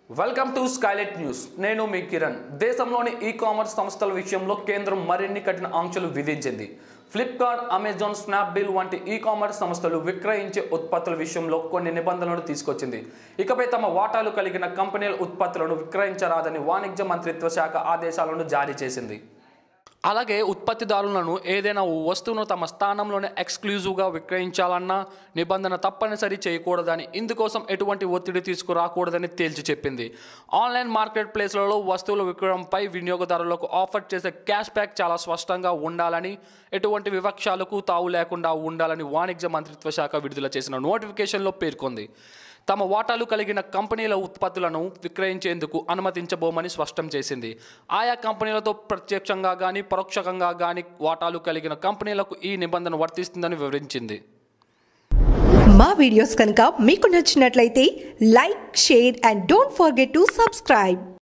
welcome to స్కైలెట్ news నేను మీ కిరణ్ దేశంలోని e commerce సంస్థల విషయంలో కేంద్రం మరిన్ని కఠిన ఆంక్షలు విధించింది ఫ్లిప్కార్ట్ అమెజాన్ స్నాప్డీల్ వంటి ఈ కామర్స్ సంస్థలు విక్రయించే ఉత్పత్తుల విషయంలో కొన్ని నిబంధనలు తీసుకొచ్చింది ఇకపై తమ వాటాలు కలిగిన కంపెనీల ఉత్పత్తులను విక్రయించరాదని వాణిజ్య మంత్రిత్వ శాఖ ఆదేశాలను జారీ చేసింది అలాగే ఉత్పత్తిదారులను ఏదైనా వస్తువును తమ స్థానంలోనే ఎక్స్క్లూజివ్గా విక్రయించాలన్న నిబంధన తప్పనిసరి చేయకూడదని ఇందుకోసం ఎటువంటి ఒత్తిడి తీసుకురాకూడదని తేల్చి చెప్పింది ఆన్లైన్ మార్కెట్ ప్లేస్లలో వస్తువుల విక్రయంపై వినియోగదారులకు ఆఫర్ చేసే క్యాష్ బ్యాక్ చాలా స్పష్టంగా ఉండాలని ఎటువంటి వివక్షాలకు తావు లేకుండా ఉండాలని వాణిజ్య మంత్రిత్వ శాఖ విడుదల చేసిన నోటిఫికేషన్లో పేర్కొంది తమ వాటాలు కలిగిన కంపెనీల ఉత్పత్తులను విక్రయించేందుకు అనుమతించబోమని స్పష్టం చేసింది ఆయా కంపెనీలతో ప్రత్యక్షంగా కానీ పరోక్షంగా కానీ వాటాలు కలిగిన కంపెనీలకు ఈ నిబంధన వర్తిస్తుందని వివరించింది మా వీడియోస్ కనుక మీకు నచ్చినట్లయితే like share and don't forget to subscribe